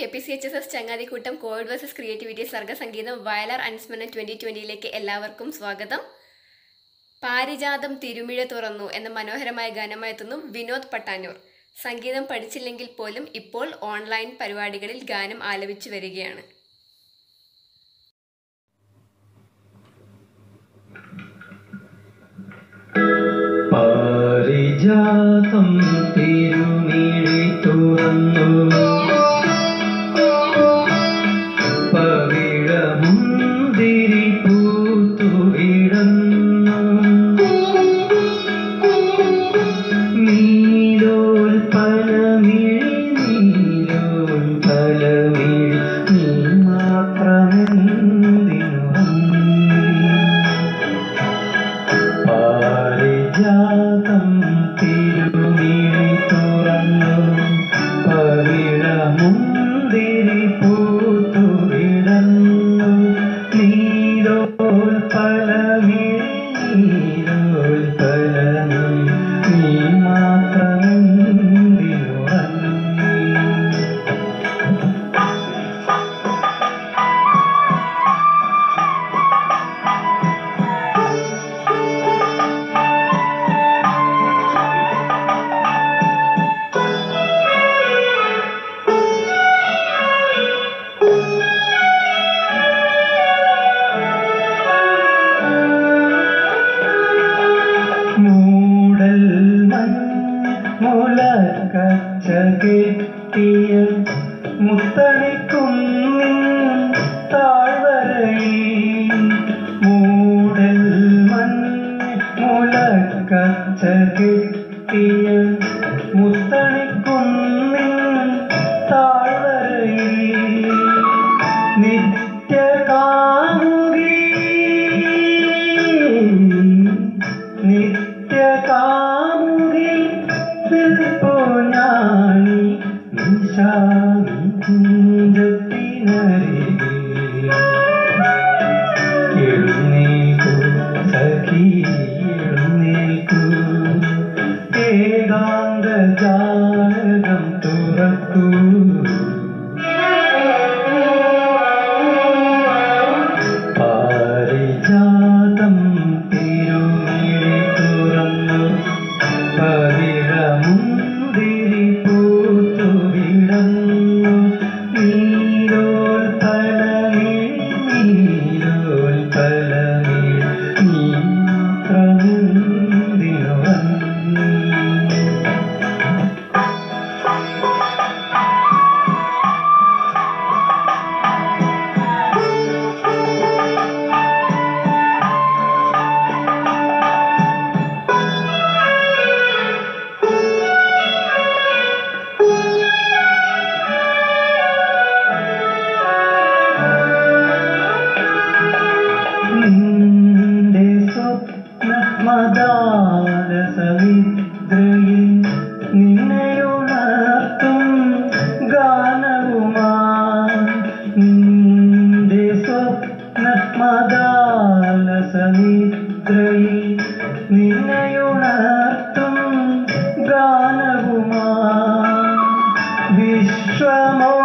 P C H S S ചങ്ങാതിക്കൂട്ടം Covid versus creativity സർഗസംഗീതം വയലാർ അനുസ്മരണം ട്വന്റി ട്വന്റിയിലേക്ക് എല്ലാവർക്കും സ്വാഗതം പാരിജാതം തിരുമിഴ തുറന്നു എന്ന മനോഹരമായ ഗാനമായി എത്തുന്നു വിനോദ് പട്ടാനൂർ സംഗീതം പഠിച്ചില്ലെങ്കിൽ പോലും ഇപ്പോൾ ഓൺലൈൻ പരിപാടികളിൽ ഗാനം ആലപിച്ചു വരികയാണ് പാരിജാതം തിരുമിഴി തുറന്നു പവിഴമുന്തിരി പൂത്തു വിടന്നു നീലോൽ പലമിഴി നീലോൽ പലമിഴി നീ മാത്രമെന്തിനു പാരിജാതം തിരുമിഴി തുറന്നു പവിഴമുന്തിരി പൂത്തു വിടന്നു നീരോൽ പലമിഴി നീരോൽ പലമിഴി നീ മാത്രമെന്തിനുറങ്ങി മൂടൽ മഞ്ഞ് മുളക്കച്ച കെട്ടിയ മുത്തണിക്കുന്നിൻ താഴ്വരയിൽ മൂടൽ മഞ്ഞ് മുളക്കച്ച കെട്ടിയ മുത്തണിക്കുന്നിൻ താഴ്വരയിൽ നിത്യകാമുകി നിത്യകാമുകി നിൽപ്പു ഞാനി നിശാമി കുഞ്ചത്തിനരികെ എഴുന്നേൽക്കൂ സഖി എഴുന്നേൽക്കൂ ഏകാന്ത ജാലകം തുറക്കൂ പാരിജാതം തിരുമിഴി തുറന്നു പവിഴമുന്തിരി പൂത്തു വിടന്നു നീരോൽ പലമിഴി നീരോൽ പലമിഴി നീ മാത്രമെന്തിനുറങ്ങി നിന്റെ സ്വപ്ന മദാര സവിദ്രയിൽ നിന്നെയുണർത്തും ഗാനവുമാ നിന്റെ സ്വപ്ന മദാര സവിദ്രയിൽ നിന്നെയുണർത്തും ഗാനവുമാ വിശ്വമോ